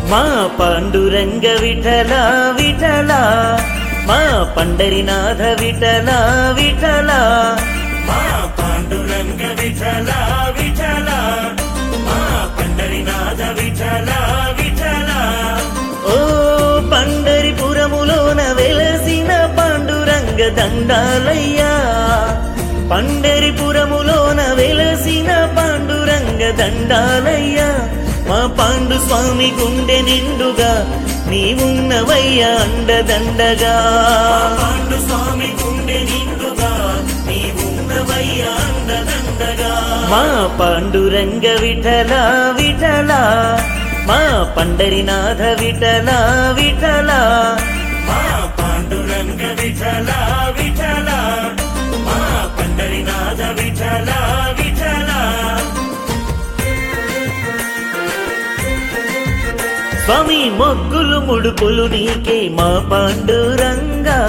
మా పాండురంగ విఠల విఠల మా పండరినాథ విఠల విఠల మా పాండురంగ విఠల విఠల మా పండరినాథ విఠల విఠల ఓ పండరిపురములోన వెలసిన పాండురంగ దండాలయ్యా పండరిపురములోన వెలసిన పాండురంగ దండాలయ్యా మా పాండు స్వామి గుండె నిండుగా నీవున్నవయ్యా అండదండగా పాండు స్వామి గుండె నిండుగా నీవున్నవయ్యా అండదండగా మా పాండురంగ విఠల విఠల మా పండరినాథ విఠల విఠల మా పాండురంగ విఠల విఠల మా పండరినాథ విఠల విఠల స్వామి మొగ్గులు ముడుపులు నీకే మా పాండురంగా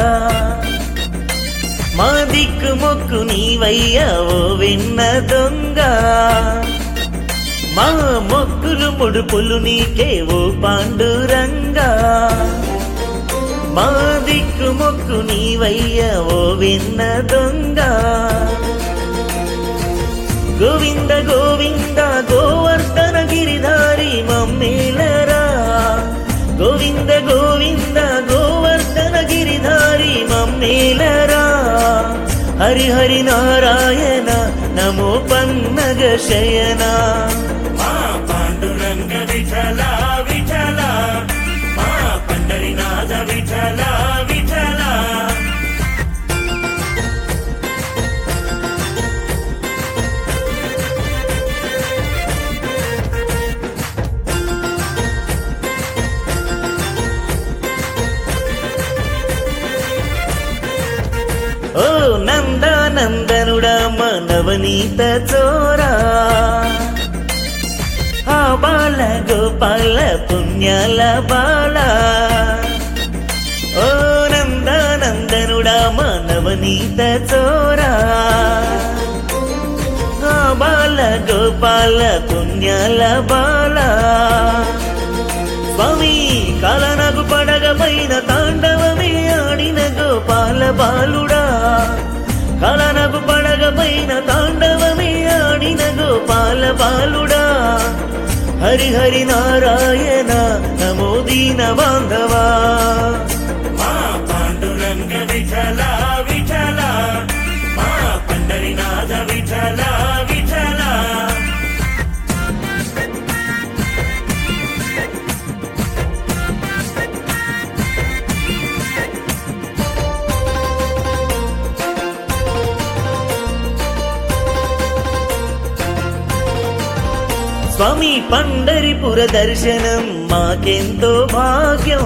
మా దిక్కు మొక్కు నీవయ్యా ఓ విన్న దొంగ మా మొక్కులు ముడుపులు నీకే ఓ పాండురంగా మా దిక్కు మొక్కు నీవయ్యా ఓ విన్న దొంగ గోవింద గోవింద గోవర్ధన గిరిధారి మమ్మేలరా గోవింద గోవింద గోవర్ధన గిరిధారి మమ్మేలరా హరి హరి నారాయణ నమో పన్నగ శయన మా పాండురంగ విఠల విఠల మా పండరినాథ విఠల విఠల ఓ నందానందనుడా మనవనీత చోరా ఆ బాల గోపాల పుణ్యాల బాల ఓ నందానందనుడా మానవనీత చోరా ఆ బాల గోపాల పుణ్యాల బాల స్వామి కాలనగు పడగ పైన తాండవమే ఆడిన గోపాల బాలుడా కాలనగు పడగ పైన తాండవమే ఆడిన గోపాల బాలుడా హరి హరి నారాయణ నమో దీన బాంధవా మా పాండురంగ విఠల విఠల మా పండరినాథ విఠల విఠల స్వామి పండరిపుర దర్శనం మాకెంతో భాగ్యం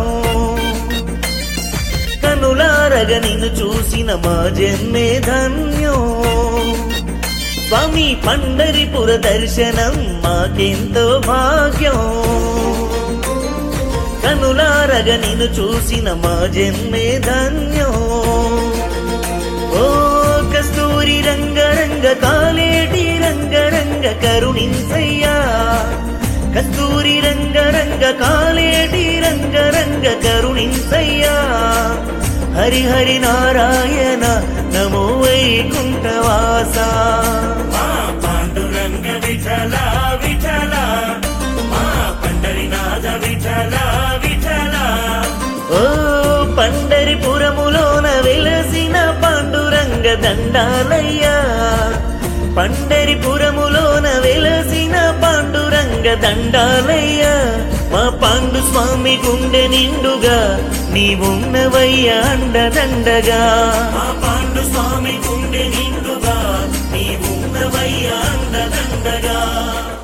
కనులారగ నిన్ను చూసిన మా జన్మే ధన్యం స్వామి పండరిపుర దర్శనం మాకెంతో భాగ్యం కనులారగ నిన్ను చూసిన మా జన్మే ధన్యం ఓ కస్తూరి రంగరంగ కాలేటి రంగరంగ కరుణించయ్యా కస్తూరి రంగరంగ కాలేటి రంగరంగ కరుణించయ్యా హరి హరి నారాయణ నమో వైకుంఠవాస మా పాండురంగ విఠల విఠల మా పండరినాథ విఠల విఠల ఓ పండరిపురములోన వెలసిన పాండురంగ దండాలయ్యా పండరిపురములోన వెలసిన పాండురంగ దండాలయ్యా మా పాండు స్వామి గుండె నిండుగా నీవున్నవయ్యా అండదండగా మా పాండు స్వామి గుండె నిండుగా నీవున్నవయ్యా అండదండగా